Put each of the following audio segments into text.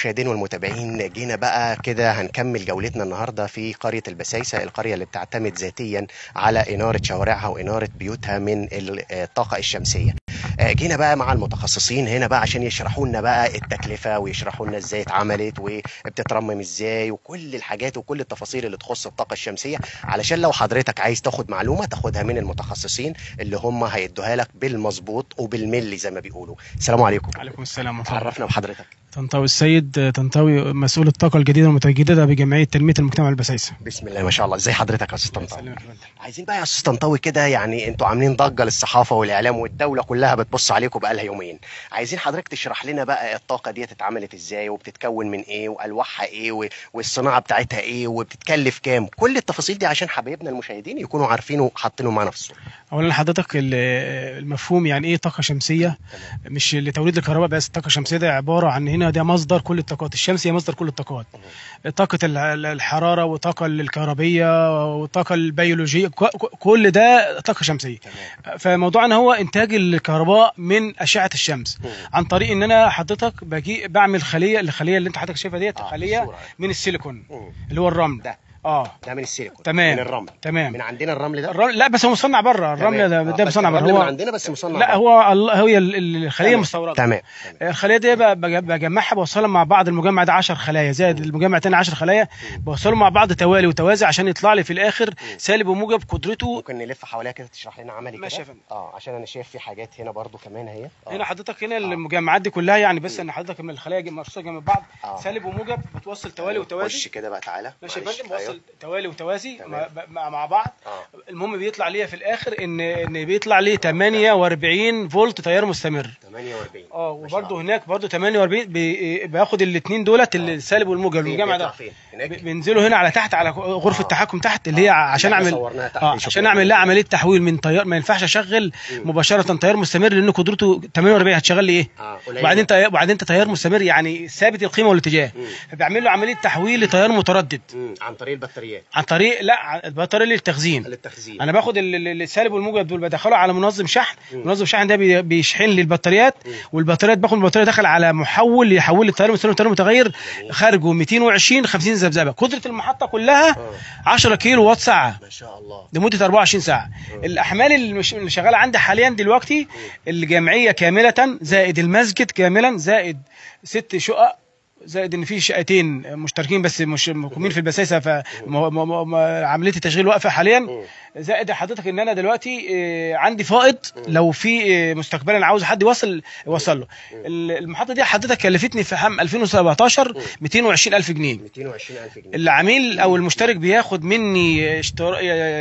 المشاهدين والمتابعين جينا بقى كده هنكمل جولتنا النهارده في قريه البسايسه القريه اللي بتعتمد ذاتيا على اناره شوارعها واناره بيوتها من الطاقه الشمسيه آه، جينا بقى مع المتخصصين هنا بقى عشان يشرحوا لنا بقى التكلفه ويشرحوا لنا ازاي اتعملت وبتترمم ازاي وكل الحاجات وكل التفاصيل اللي تخص الطاقه الشمسيه علشان لو حضرتك عايز تاخد معلومه تاخدها من المتخصصين اللي هم هيدوها لك بالمظبوط وبالملي زي ما بيقولوا السلام عليكم عليكم السلام ورحمة الله عرفنا بحضرتك طنطاوي السيد طنطاوي مسؤول الطاقة الجديدة والمتجددة بجمعية تنمية المجتمع البسيسة بسم الله ما شاء الله ازاي حضرتك يا استاذ طنطاوي سلام يا فندم. عايزين بقى يا استاذ طنطاوي كده يعني انتوا عاملين ضجه للصحافه والاعلام والدوله كلها بتبص عليكم بقى لها يومين عايزين حضرتك تشرح لنا بقى الطاقه دي اتعملت ازاي وبتتكون من ايه والواحها ايه و- والصناعه بتاعتها ايه وبتتكلف كام كل التفاصيل دي عشان حبايبنا المشاهدين يكونوا عارفين وحاطينه معانا في الصوره أولا حضرتك ال- المفهوم يعني إيه طاقة شمسية مش لتوليد الكهرباء بس الطاقة الشمسية ده عبارة عن هنا ده مصدر كل الطاقات الشمس هي مصدر كل الطاقات طاقة ال- ال- الحرارة وطاقة الكهربية والطاقة البيولوجية ك- ك- كل ده طاقة شمسية تمام فموضوعنا هو إنتاج الكهرباء من أشعة الشمس عن طريق إن أنا حضرتك باجي بعمل خلية الخلية اللي أنت حضرتك شايفها ديت آه، خلية الصورة. من السيليكون مم. اللي هو الرمل ده اه ده من السيليكون تمام. من الرمل تمام من عندنا الرمل ده الرمل لا بس هو مصنع بره الرمل تمام. ده, آه، ده بس مصنع بره الرمل من هو عندنا بس مصنع لا بره. هو الله هو ال- ال- الخليه تمام. مستورده تمام الخليه دي بقى بج- بجمعها بوصلها مع بعض المجمع ده 10 خلايا زائد المجمع تاني 10 خلايا بوصلهم مع بعض توالي وتوازي عشان يطلع لي في الاخر سالب وموجب قدرته ممكن نلف حواليها كده تشرح لنا عملي ماشي كده يا فندم. اه عشان انا شايف في حاجات هنا برضو كمان اهي آه. هنا حضرتك هنا المجمعات دي كلها يعني بس ان حضرتك من الخلايا مرصوصه جنب بعض آه. سالب وموجب بتوصل توالي خش وتوازي كده بقى تعالى ماشي يا معلش. فندم أيوه. بوصل توالي وتوازي تمام. مع, مع, مع بعض اه المهم بيطلع ليا في الاخر ان ان بيطلع لي 48 فولت تيار مستمر 48 اه ما شاء وبرده الله. هناك برده 48 بي- باخد الاثنين دولت السالب والموجب فين المجمع بيطلع ده فين هناك ب- بينزلوا هنا على تحت على غرفه آه. التحكم تحت اللي هي عشان اللي إحنا اعمل صورناها تحت اه دي، عشان شكراً. اعمل لها عمليه تحويل من تيار ما ينفعش اشغل مم. مباشره تيار مستمر لان قدرته 48 هتشغل لي ايه اه قليل وبعدين تيار وبعدين انت تيار مستمر يعني ثابت القيمه والاتجاه مم. فبعمل له عمليه تحويل لتيار متردد مم. عن طريق البطاريات عن طريق لا عن- البطاريه للتخزين للتخزين انا باخد ال- ال- السالب والموجب دول بدخله على منظم شحن مم. منظم شحن ده بي- بيشحن لي البطاريات مم. والبطاريات باخد البطاريه داخل على محول يحول لي التيار المستمر لتيار متغير خارجه 220 50 ذبذبه قدره المحطه كلها اه 10 كيلو وات ساعه ما شاء الله لمده 24 ساعه مم. الاحمال اللي مش- اللي شغاله عندي حاليا دلوقتي الجمعيه كامله زائد المسجد كاملا زائد ست شقق زائد ان في شقتين مشتركين بس مش مقيمين في البساسه فعمليه التشغيل واقفه حاليا مم. زائد حضرتك ان انا دلوقتي آه، عندي فائض لو في آه، مستقبلا عاوز حد يوصل يوصل له ال- المحطه دي حضرتك كلفتني في عام 2017 220 الف جنيه 220000 جنيه العميل او المشترك بياخد مني اشتر...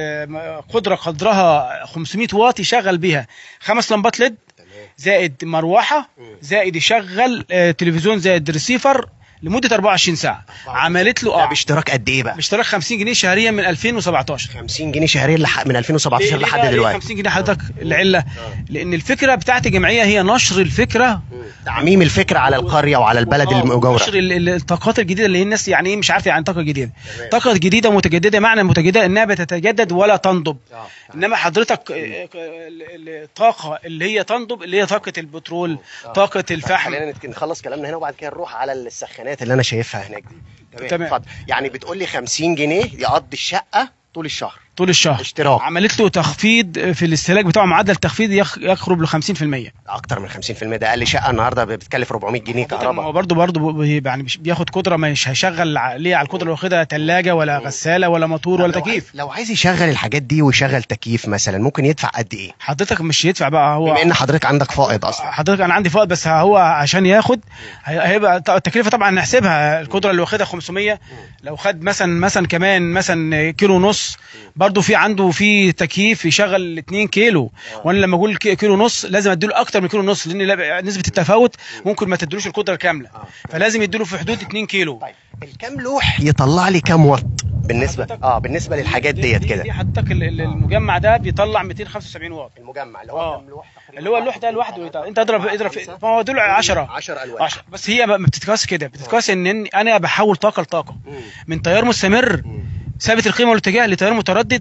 آه، قدره قدرها 500 واط يشغل بيها خمس لمبات ليد تمام زائد مروحه مم. زائد يشغل آه، تلفزيون زائد ريسيفر لمده 24 ساعه عملت له ده اه باشتراك قد ايه بقى باشتراك 50 جنيه شهريا من 2017 50 جنيه شهريا لح... من 2017 ليه- ليه لحد بقى ليه دلوقتي 50 جنيه حضرتك العله آه. لان الفكره بتاعت الجمعيه هي نشر الفكره مم. تعميم الفكره على القريه وعلى البلد آه، المجاوره نشر ال- ال- الطاقات الجديده اللي هي الناس يعني ايه مش عارفه يعني طاقه جديده تمام. طاقه جديده متجدده معنى متجدده انها بتتجدد ولا تنضب آه. انما حضرتك آه، آه، ال- الطاقه اللي هي تنضب اللي هي طاقه البترول آه. طاقه الفحم خلينا نتك- نخلص كلامنا هنا وبعد كده نروح على السخانات اللي انا شايفها هناك دي تمام تمام. اتفضل يعني بتقول لي 50 جنيه يقضي الشقه طول الشهر طول الشهر اشتراك عملت له تخفيض في الاستهلاك بتاعه معدل تخفيض يخ- يقرب ل 50% اكتر من 50% ده اقل شقه النهارده بتكلف 400 جنيه طب ما هو كهرباء برضه برضه بي- يعني مش بياخد قدره مش هيشغل ع- ليه على القدره اللي واخدها ثلاجه ولا غساله ولا موتور ولا لو تكييف عايز- لو عايز يشغل الحاجات دي ويشغل تكييف مثلا ممكن يدفع قد ايه حضرتك مش يدفع بقى هو بما ان حضرتك عندك فائض اصلا حضرتك انا عندي فائض بس هو عشان ياخد هي- هيبقى ط- التكلفه طبعا نحسبها القدره اللي واخدها 500 لو خد مثلا مثلا كمان مثلا كيلو ونص برضه في عنده في تكييف يشغل 2 كيلو وانا لما اقول كي- كيلو ونص لازم اديله اكتر من كيلو ونص لان لا- نسبه التفاوت ممكن ما تدلوش القدره الكامله فلازم يديله في حدود 2 كيلو طيب الكام لوح يطلع لي كام واط بالنسبه حضرتك- اه بالنسبه للحاجات دي- ديت دي- كده دي حضرتك ال- ال- المجمع ده بيطلع 275 واط المجمع اللي آه. هو كام لوح تقريبا اللي هو اللوح ده لوحده انت اضرب اضرب في- ما هو دول 10 10 الواح 10 بس هي ما بتتقاس كده بتتقاس ان إن انا بحول طاقه لطاقه مم. من تيار مستمر مم. ثابت القيمه والاتجاه لتيار متردد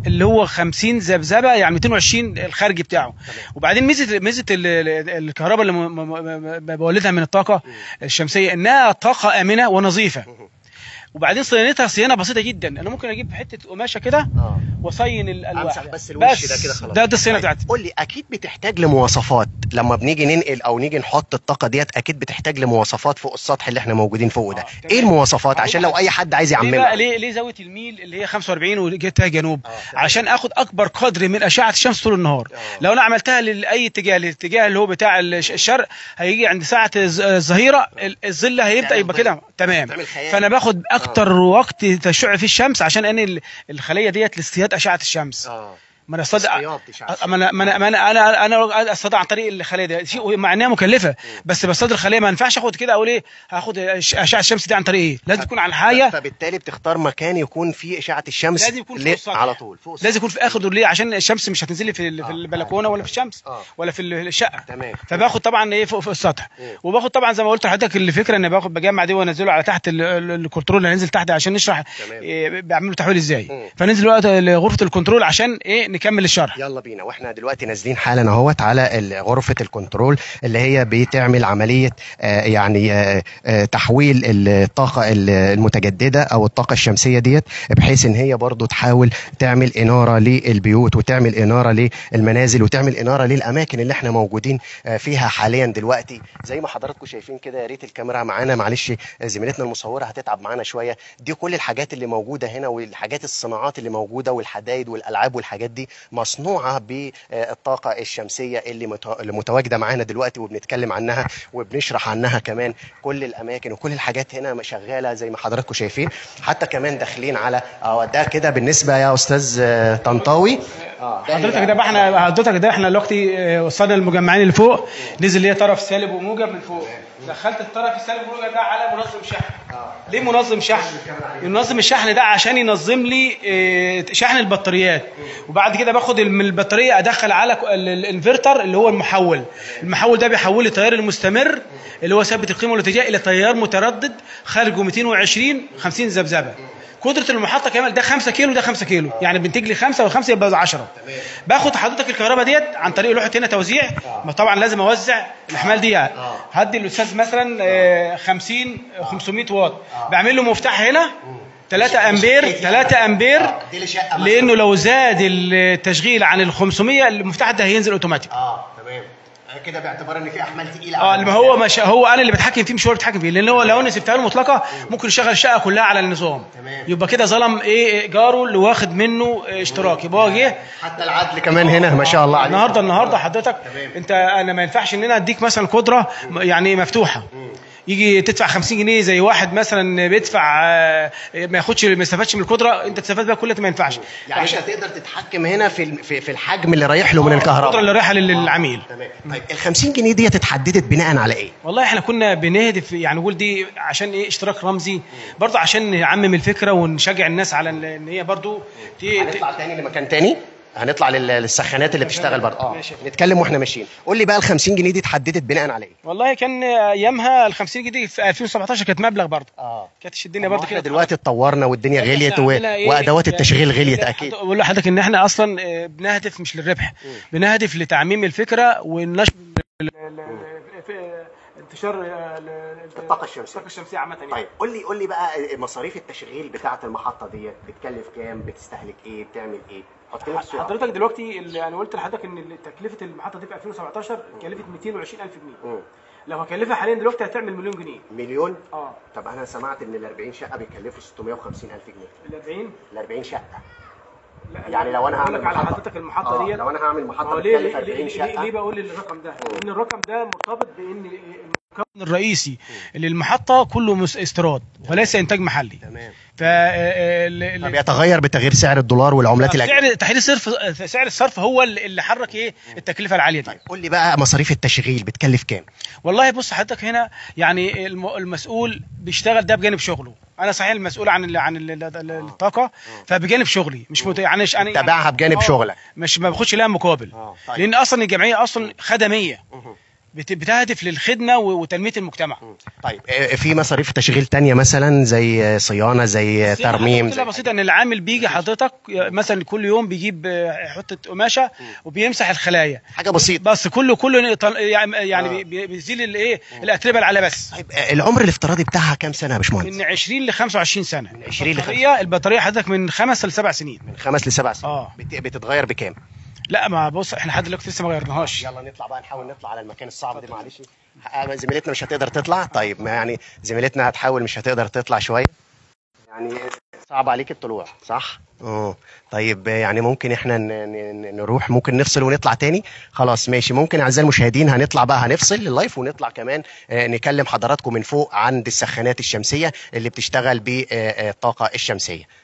اللي هو 50 ذبذبه يعني 220 الخارجي بتاعه وبعدين ميزه ميزه ال- ال- الكهرباء اللي م- م- م- بولدها من الطاقه الشمسيه انها طاقه امنه ونظيفه وبعدين صيانتها صيانه بسيطه جدا انا ممكن اجيب حته قماشه كده اه واصين الالواح امسح بس الوش ده كده خلاص ده ده الصيانه طيب، بتاعتي قول لي اكيد بتحتاج لمواصفات لما بنيجي ننقل او نيجي نحط الطاقه ديت اكيد بتحتاج لمواصفات فوق السطح اللي احنا موجودين فوق ده آه، ايه تمام. المواصفات هقول عشان لو لك. اي حد عايز ليه بقى يعممها ليه ليه زاويه الميل اللي هي 45 وجهتها جنوب آه، تمام. عشان اخد اكبر قدر من اشعه الشمس طول النهار آه. لو انا عملتها لاي اتجاه الاتجاه اللي هو بتاع الش- الشرق هيجي عند ساعه الز- الظهيره ال- الظل هيبدا تعمل يبقى ظل. كده تمام تعمل خيال. فانا باخد اكتر وقت تشع فيه الشمس عشان ان ال- الخليه ديت لاصطياد اشعه الشمس اه ما انا اصطاد اصطياد إشعاع ما انا ما انا ما انا انا انا اصطاد عن طريق الخليه دي شيء مع انها مكلفه بس بصطاد الخليه ما ينفعش اخد كده اقول ايه هاخد الش- اشعه الشمس دي عن طريق ايه لازم تكون على حاجه فبالتالي بتختار مكان يكون فيه اشعه الشمس لازم يكون فوق ليه؟ السطح. على طول فوق السطح. لازم يكون في اخر دور ليه عشان الشمس مش هتنزل لي في ال- آه، في البلكونه ولا في الشمس آه. ولا في الشقه تمام فباخد طبعا ايه فوق, فوق السطح مم. وباخد طبعا زي ما قلت لحضرتك الفكره ان باخد بجمع دي وانزله على تحت ال- ال- الكنترول اللي هينزل تحت عشان نشرح تمام. إيه بيعملوا تحويل ازاي مم. فننزل وقت غرفه الكنترول عشان ايه نكمل الشرح يلا بينا واحنا دلوقتي نازلين حالا اهوت على ال- غرفه الكنترول اللي هي بتعمل عمليه آه، يعني آه، آه، تحويل الطاقه ال- المتجدده او الطاقه الشمسيه ديت بحيث ان هي برضو تحاول تعمل اناره للبيوت وتعمل اناره للمنازل وتعمل اناره للاماكن اللي احنا موجودين آه، فيها حاليا دلوقتي زي ما حضراتكم شايفين كده يا ريت الكاميرا معانا معلش زميلتنا المصوره هتتعب معانا شويه دي كل الحاجات اللي موجوده هنا والحاجات الصناعات اللي موجوده والحدايد والالعاب والحاجات دي مصنوعه بالطاقه الشمسيه اللي مت- اللي متواجده معانا دلوقتي وبنتكلم عنها وبنشرح عنها كمان كل الاماكن وكل الحاجات هنا شغاله زي ما حضراتكم شايفين حتى كمان داخلين على اه ده كده بالنسبه يا استاذ آه، طنطاوي اه حضرتك ده بقى احنا حضرتك ده احنا دلوقتي آه، وصلنا للمجمعين اللي فوق نزل ليه طرف سالب وموجب من فوق دخلت الطرف السالب والموجب ده على منظم شحن ليه منظم شحن منظم الشحن ده عشان ينظم لي آه، شحن البطاريات وبعد كده باخد من البطاريه ادخل على ك- ال- الانفرتر اللي هو المحول المحول ده بيحول لي التيار المستمر اللي هو ثابت القيمه والاتجاه الى تيار متردد خارجه 220 50 ذبذبه قدره المحطه كمان ده 5 كيلو ده 5 كيلو يعني بنتج لي 5 و5 يبقى 10 باخد حضرتك الكهرباء ديت عن طريق لوحه هنا توزيع ما طبعا لازم اوزع الاحمال دي يعني. هدي الاستاذ مثلا آه، 50 500 واط بعمل له مفتاح هنا 3 امبير 3 امبير دي لشقه مثلاً. لانه لو زاد التشغيل عن ال 500 المفتاح ده هينزل اوتوماتيك اه تمام آه، كده باعتبار ان في احمال تقيله اه على ما هو مش هو انا اللي بتحكم فيه مش هو اللي بيتحكم فيه لان هو لو انا سبتها له مطلقه ممكن يشغل الشقه كلها على النظام تمام. يبقى كده ظلم ايه جاره اللي واخد منه إيه اشتراك يبقى هو جه حتى العدل كمان هنا ما شاء الله عليه النهارده النهارده حضرتك تمام. انت انا ما ينفعش ان انا اديك مثلا قدره م- يعني مفتوحه يجي تدفع 50 جنيه زي واحد مثلا بيدفع آه، ما ياخدش ما يستفادش من القدره انت تستفاد بيها كلها ما ينفعش يعني انت تقدر تتحكم هنا في ال- في, في الحجم اللي رايح له من القدره الكهرباء اللي رايحه لل- للعميل تمام طيب ال 50 جنيه دي اتحددت بناء على ايه؟ والله احنا كنا بنهدف يعني نقول دي عشان ايه اشتراك رمزي برضه عشان نعمم الفكره ونشجع الناس على ان إن هي برضه ت- ت- هنطلع تاني لمكان تاني هنطلع لل- للسخانات اللي بتشتغل برضه اه ماشي. نتكلم واحنا ماشيين قول لي بقى ال 50 جنيه دي اتحددت بناء على ايه؟ والله كان ايامها ال 50 جنيه في 2017 كانت مبلغ برضه اه كانت الدنيا برضه احنا كده دلوقتي اتطورنا والدنيا غليت و... عندنا إيه؟ وادوات التشغيل غليت اكيد بقول لحضرتك ان احنا اصلا آه، بنهدف مش للربح بنهدف لتعميم الفكره والنشر ال- ال- ال- في- انتشار آه، ال- ال- الطاقة الشمسية. الطاقه الشمسيه عامه يعني. طيب قول لي قول لي بقى مصاريف التشغيل بتاعه المحطه ديت بتكلف كام؟ بتستهلك ايه؟ بتعمل ايه؟ حط لي الصورة. حضرتك دلوقتي اللي انا قلت لحضرتك ان تكلفه المحطه دي في 2017 كلفت 220000 جنيه مم. لو هكلفها حاليا دلوقتي هتعمل مليون جنيه مليون اه طب انا سمعت ان ال 40 شقه بيكلفوا 650 الف جنيه ال 40 ال 40 شقه لا يعني لو انا بقول هعمل لك على محطة. حضرتك المحطه آه، ديت لو انا هعمل ما محطه هو ليه بتكلف ليه, 40 ليه, ليه, شقه ليه بقول الرقم ده؟ لان الرقم ده مرتبط بان المكون الرئيسي للمحطه كله مس- استيراد وليس انتاج محلي تمام ف آه، ال- ال- فبيتغير بتغيير سعر الدولار والعملات الاجنبيه سعر تحديد الصرف سعر الصرف هو اللي اللي حرك ايه التكلفه العاليه دي قول لي بقى مصاريف التشغيل بتكلف كام؟ والله بص حضرتك هنا يعني الم- المسؤول بيشتغل ده بجانب شغله انا صحيح المسؤول عن ال عن ال ال- الطاقه فبجانب شغلي مش مت... يعني ش- يعني تابعها بجانب آه، شغلك. مش ما باخدش لها مقابل آه، طيب. لان اصلا الجمعيه اصلا خدميه بت- بتهدف للخدمه و- وتنميه المجتمع طيب آه، في مصاريف تشغيل تانية مثلا زي آه، صيانه زي آه، ترميم كلها زي بسيطه ان العامل بيجي حضرتك مثلا كل يوم بيجيب آه، حته قماشه وبيمسح الخلايا حاجه بسيطه بس كله كله طل- يعني يعني آه. بي- بي- بيزيل الايه الاتربه اللي عليها بس طيب آه، العمر الافتراضي بتاعها كام سنه يا باشمهندس من 20 ل 25 سنه من 20 ل البطاريه البطاريه حضرتك من خمس لسبع سنين من خمس لسبع سنين آه. بت- بتتغير بكام لا ما بص احنا لحد دلوقتي لسه ما غيرناهاش يلا نطلع بقى نحاول نطلع على المكان الصعب ده معلش آه، زميلتنا مش هتقدر تطلع طيب ما يعني زميلتنا هتحاول مش هتقدر تطلع شويه يعني صعب عليك الطلوع صح اه طيب آه، يعني ممكن احنا ن- ن- نروح ممكن نفصل ونطلع تاني خلاص ماشي ممكن اعزائي المشاهدين هنطلع بقى هنفصل اللايف ونطلع كمان آه، نكلم حضراتكم من فوق عند السخانات الشمسيه اللي بتشتغل بالطاقه الشمسيه